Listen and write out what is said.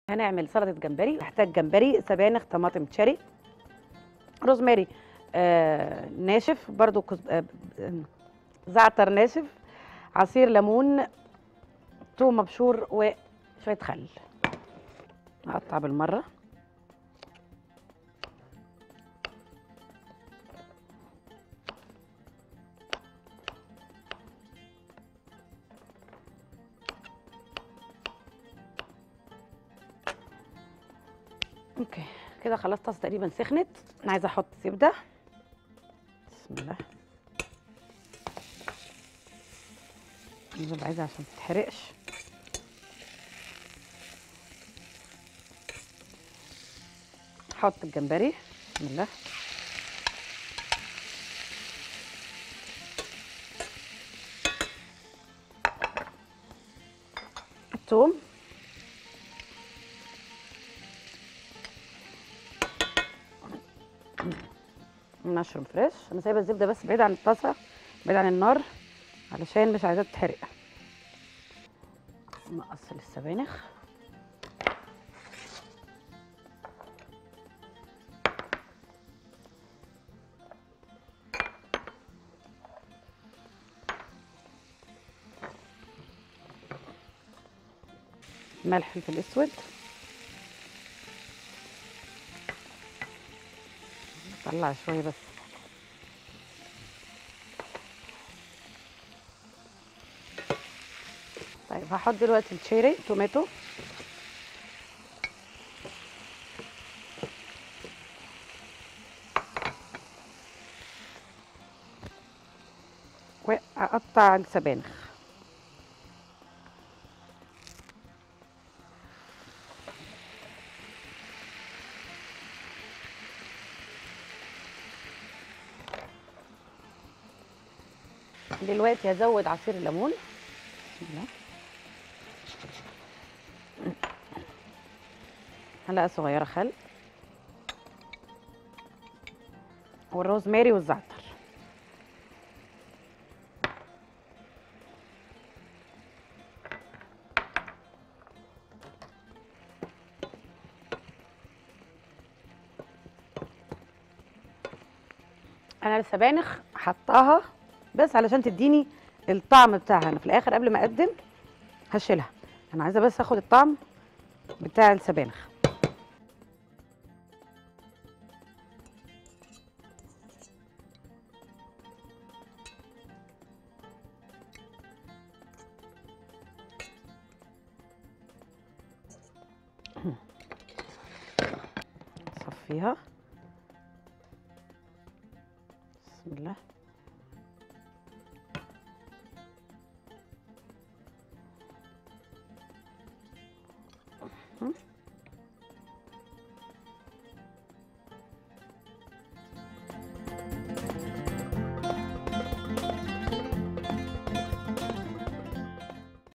هنعمل سلطه جمبري محتاج جمبري سبانخ طماطم تشيري روزماري آه ناشف برضو كز... آه آه، زعتر ناشف عصير ليمون توم مبشور وشويه خل نقطع بالمره اوكي كده خلاص الطاسه تقريبا سخنت انا عايزه احط زبده بسم الله الزبده عايزه عشان تتحرقش احط الجمبري بسم الله الثوم مشروم فريش انا سايبه الزبده بس بعيد عن الطاسه بعيد عن النار علشان مش عايزاها تتحرق نقص السبانخ ملح فلفل اسود طلع شويه بس طيب هحط دلوقتي التشيري توماتو واقطع السبانخ دلوقتي هزود عصير الليمون بسم الله معلقه صغيره خل والروزماري والزعتر انا السبانخ حطاها بس علشان تديني الطعم بتاعها انا في الاخر قبل ما اقدم هشيلها انا عايزه بس اخد الطعم بتاع السبانخ صفيها بسم الله مم.